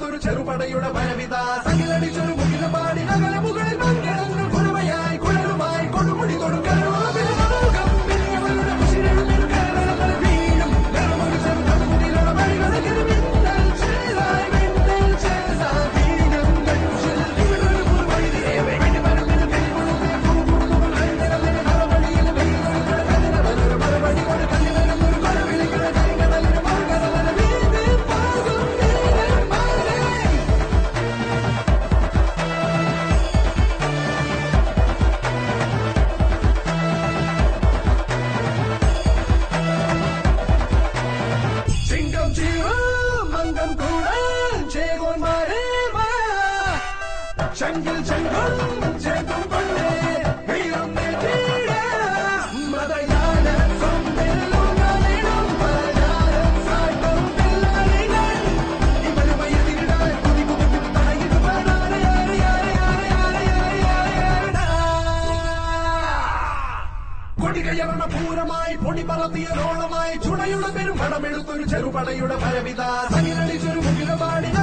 പടമെടുത്തൊരു ചെറുപടയുടെ ഭരവിത സകിലടിച്ചൊരു മുകില പാടി നഗര മുകളിൽ മംഗളങ്ങൾ കുഴമയായി കുഴലുമായി കൊടുമുടി കൊടുക്കലോ ചിങ്കം ചീറും മംഗം കൂടാൻ ചേകോന്മാരെ വാ ചങ്കിൽ ചങ്കും ചേക്കും കൊണ്ടേ വീരം നേടിയിടാം. മതയാന സൊമ്പെല്ലുങ്ങളിടും പലചാരം സാട്ടും പിള്ളാരികൾ. ഇവരുമയെതിരിടാൻ കുതികുതിക്കും തടയിടുവാനാണ് യാരെ യാരെ യാരെ യാരെ യാരെ യാരെ യാരെടാ. കൊടികയറണ പൂരമായി പൊടി പറത്തിയ റോളമായി ചുണയുടെ പെരും പടമെടുത്തൊരു ചെറുപടയുടെ പരവിത സനിലടിച്ചൊരു മുകിലപാടി